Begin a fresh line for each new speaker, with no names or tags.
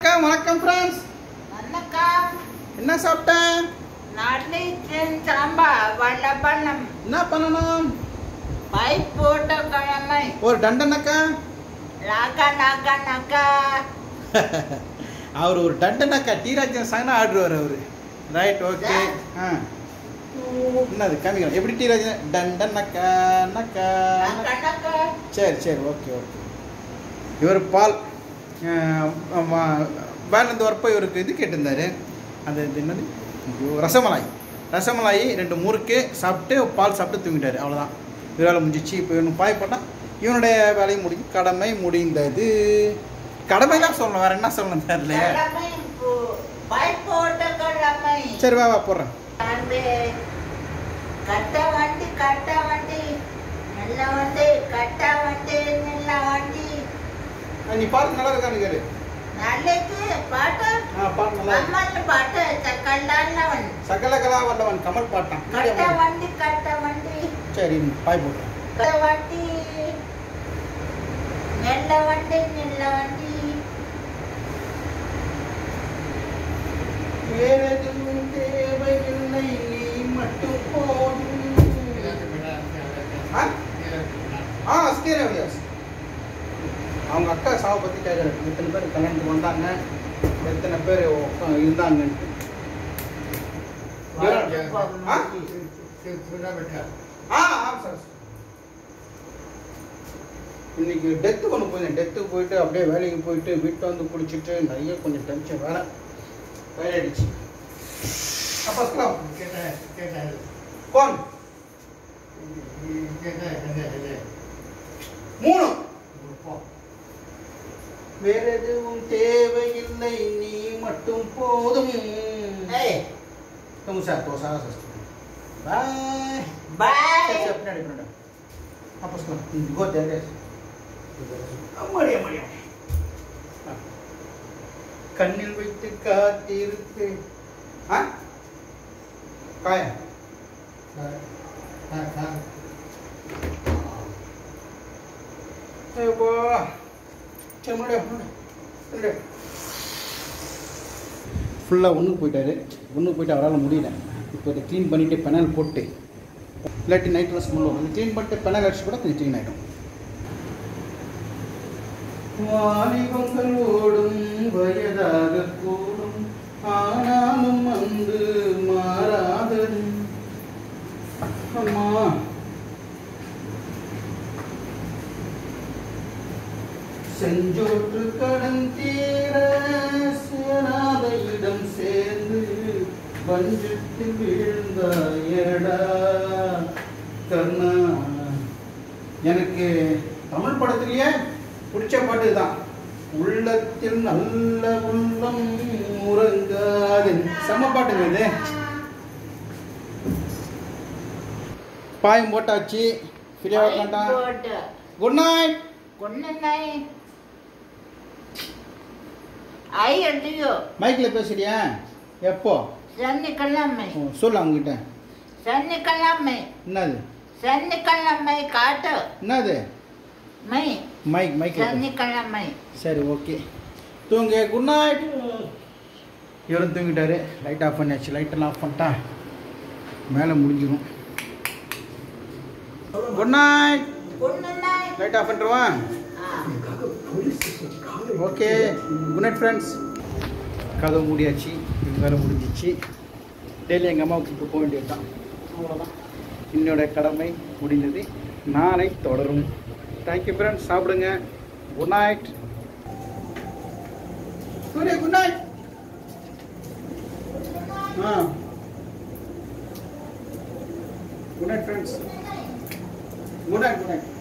அக்கா வணக்கம் ஃப்ரெண்ட்ஸ்
வணக்கம்
என்ன சாப்பிட்டேன்
நாட்டிலே தேன் சாம்பார் வடபணம்
என்ன பண்ணணும்
பைப் போட்ட கிழமை
ஒரு டண்டனக்கா
நாக்கா நாக்கா நாக்கா
அவர் ஒரு டண்டனக்கா டீராஜன் சாங்னா ஆடுவார் அவர் ரைட் ஓகே ஆ என்னது காமிக்கலாம் எப்படி டீராஜன் டண்டனக்கா நக்கா
நாக்கா நாக்கா
சரி சரி ஓகே ஓகே இவர் பால் வேலேருந்து வரப்போ இவருக்கு இது கேட்டிருந்தாரு அது இது என்னது ஐயோ, ரசமலாய் ரசமலாய் ரெண்டு முறுக்கு சாப்பிட்டு பால் சாப்பிட்டு தூங்கிட்டாரு அவ்வளோதான் இவரால் முடிஞ்சிச்சு இப்போ இவனு பாய் போட்டால் இவனுடைய வேலையும் முடிஞ்சு கடமை முடிந்தது கடமை தான் சொல்லணும் வேற என்ன சொல்லணும் தெரியல
கிழமை போ- பைப் போட்ட கிழமை
சரி வா வா போடுறேன்
வந்து கட்ட வண்டி கட்ட வண்டி நல்ல வண்டி கட்ட வண்டி நல்ல வண்டி
ஆ, நீ பாட்டு நல்லா இருக்கான்னு கேளு
நல்லது பாட்டு
ஆ பாட்டு நல்லா இருக்கு.
அம்மன் பாட்டு சக்கல்லானவன்
சகல கலா வல்லவன் கமல் பாட்டான்
கட்ட வண்டி கட்ட வண்டி
சரி பாய் போட்டேன்
கட்ட வண்டி நெல்ல வண்டி நெல்ல வண்டி
வேறெதுவும் தேவையில்லை நீ மட்டும் போதும் ஆ? ஆ ஸ்ரீரா விலாஸ் அவங்க அக்கா சாவை பற்றி கேட்குறேன் எத்தனை பேர் கல்யாணத்துக்கு வந்தாங்க எத்தனை பேர் உக்கா- இருந்தாங்கன்ட்டு ஆ? ஆ ஆ சார் இன்னைக்கு டெத்து ஒன்று போயிருந்தேன் டெத்துக்கு போயிட்டு அப்படியே வேலைக்கு போயிட்டு வீட்டில் வந்து குடிச்சிட்டு நிறைய கொஞ்சம் டென்ஷன் வேலை வேலையாயிடுச்சு அப்போ அஸ்லாம் கோன் மூணு வேற எதுவும் தேவையில்லை நீ மட்டும் போதும்
ஏய்
तुम साथ तो सारा सस्ता बाय
பாய்
कैसे अपने अड़ी अपने आपस में गो दे दे மடியா மடியா கண்ணில் வைத்து காத்திருப்பேன் ஆ காயா ஏப்பா சரி முடியா முடியா ஃபுல்லாக ஒன்றுக்கு போயிட்டாரு ஒன்றுக்கு போயிட்டு அவரால் முடியல இப்போ இதை க்ளீன் பண்ணிவிட்டு பெனல் போட்டு இல்லாட்டி நைட்டில் ஸ்மெல் வரும் க்ளீன் பண்ணிட்டு பெனல் அடிச்சு கூட கொஞ்சம் க்ளீன் ஆகிடும் வாலிபங்கள் ஓடும் வயதாக கூடும் ஆனாலும் வந்து மாறாதது அம்மா செஞ்சோற்று கடன் தீர சேராத இடம் சேர்ந்து வஞ்சத்தில் வீழ்ந்தாயடா கர்ணா எனக்கு தமிழ் படத்திலேயே பிடிச்ச பாட்டு தான் உள்ளத்தில் நல்ல உள்ளம் உறங்காது செம்ம பாட்டுங்க இது பாயம் போட்டாச்சு ஃப்ரீயாக உட்காண்டான்
போட்டு
குட் நைட்
கொன்னை ஐ அடியோ
மைக்கில் பேசுறியா எப்போ
சனிக்கிழமை
ஓ, சொல்லு அவங்ககிட்ட
சனிக்கிழமை
என்னது
சனிக்கிழமை காட்டு
என்னது
மை
மைக் மைக்
சனிக்கிழமை
சரி ஓகே தூங்கு குட் நைட் இவரும் தூங்கிட்டாரு லைட் ஆஃப் பண்ணியாச்சு லைட்டெல்லாம் ஆஃப் பண்ணிட்டா மேலே முடிஞ்சிடும் குட் நைட்
கொன்னை
லைட் ஆஃப் பண்ணிட்டுருவான் ஓகே குட் நைட் ஃப்ரெண்ட்ஸ் கதவு மூடியாச்சு இது வேலை முடிஞ்சிச்சு டெய்லி எங்கள் அம்மாவை கூப்பிட்டு போக வேண்டியது தான் அவ்வளோதான் என்னோட கடமை முடிந்தது நாளை தொடரும் தேங்க்யூ ஃப்ரெண்ட்ஸ் சாப்பிடுங்க good night Surya good night ah good night friends good night good night